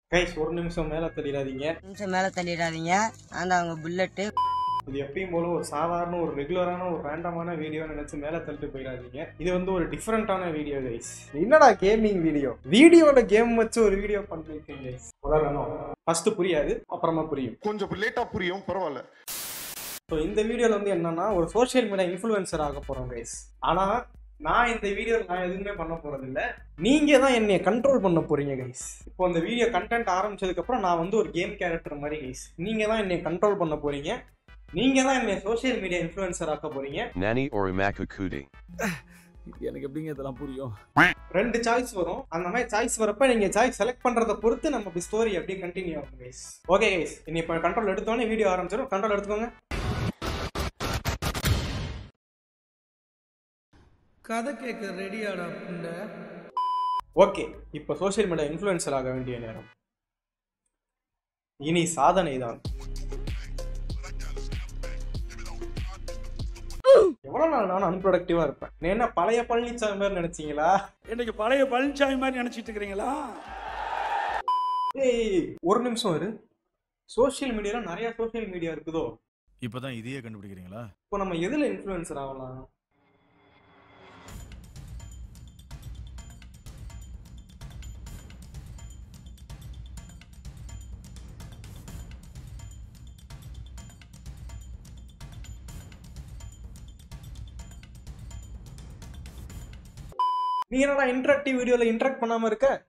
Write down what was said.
Guys ஒரு நிமிஷம் மேல தள்ளிடாதீங்க நிமிஷம் மேலே தள்ளிடாதீங்க அந்த அவங்க புல்லட்டு இது எப்பயும் போல ஒரு சாதாரண ஒரு ரெகுலரான ஒரு ரேண்டமான வீடியோ நினைச்சு மேல தள்ளிட்டு போயிடாதீங்க இது வந்து ஒரு டிஃப்ரெண்டான வீடியோ கைஸ் என்னடா கேமிங் வீடியோ வீடியோல கேம் வச்சு ஒரு வீடியோ பண்ணிருக்கேன் கைஸ் உலகணும் ஃபர்ஸ்ட் புரியாது அப்புறமா புரியும் கொஞ்சம் லேட்டா புரியும் பரவாயில்ல ஸோ இந்த வீடியோல வந்து என்னன்னா ஒரு சோஷியல் மீடியா இன்ஃப்ளூயன்சர் ஆக போறோம் கைஸ் ஆனா நான் இந்த வீடியோ நான் எதுவுமே பண்ண போறது இல்ல நீங்க தான் என்னை கண்ட்ரோல் பண்ண போறீங்க கைஸ் இப்போ இந்த வீடியோ கண்டென்ட் ஆரம்பிச்சதுக்கு அப்புறம் நான் வந்து ஒரு கேம் கேரக்டர் மாதிரி கைஸ் நீங்க தான் என்னை கண்ட்ரோல் பண்ண போறீங்க நீங்க தான் என்னை சோஷியல் மீடியா இன்ஃப்ளூயன்சர் ஆக்க போறீங்க Nani or Imaka Kuti. எனக்கு எப்படிங்க இதெல்லாம் புரியும் ரெண்டு சாய்ஸ் வரும் அந்த மாதிரி சாய்ஸ் வரப்ப நீங்க சாய்ஸ் செலக்ட் பண்றத பொறுத்து நம்ம இப்படி ஸ்டோரி அப்படியே கண்டினியூ ஆகும் கைஸ் ஓகே கைஸ் இனி இப்போ கண்ட்ரோல் எடுத்தோடனே வீடியோ ஆரம்பிச்சிடும் கண்ட்ரோல் எடுத்துக்கோங்க கதை கேட்க ரெடியாடா புண்ட ஓகே இப்போ சோஷியல் மீடியா இன்ஃப்ளூயன்சர் ஆக வேண்டிய நேரம் இனி சாதனை தான் எவ்வளவு நாள் நானும் அன்ப்ரொடக்டிவா இருப்பேன் நீ என்ன பழைய பழனிசாமி மாதிரி நினைச்சீங்களா இன்னைக்கு பழைய பழனிசாமி மாதிரி நினைச்சிட்டு இருக்கிறீங்களா ஏய் ஒரு நிமிஷம் இரு சோஷியல் மீடியால நிறைய சோஷியல் மீடியா இருக்குதோ இப்பதான் இதையே கண்டுபிடிக்கிறீங்களா இப்போ நம்ம எதுல இன்ஃப்ளூயன்சர் ஆகலாம் நீ என்னடா இன்டராக்டிவ் வீடியோல இன்டராக்ட் பண்ணாம இருக்க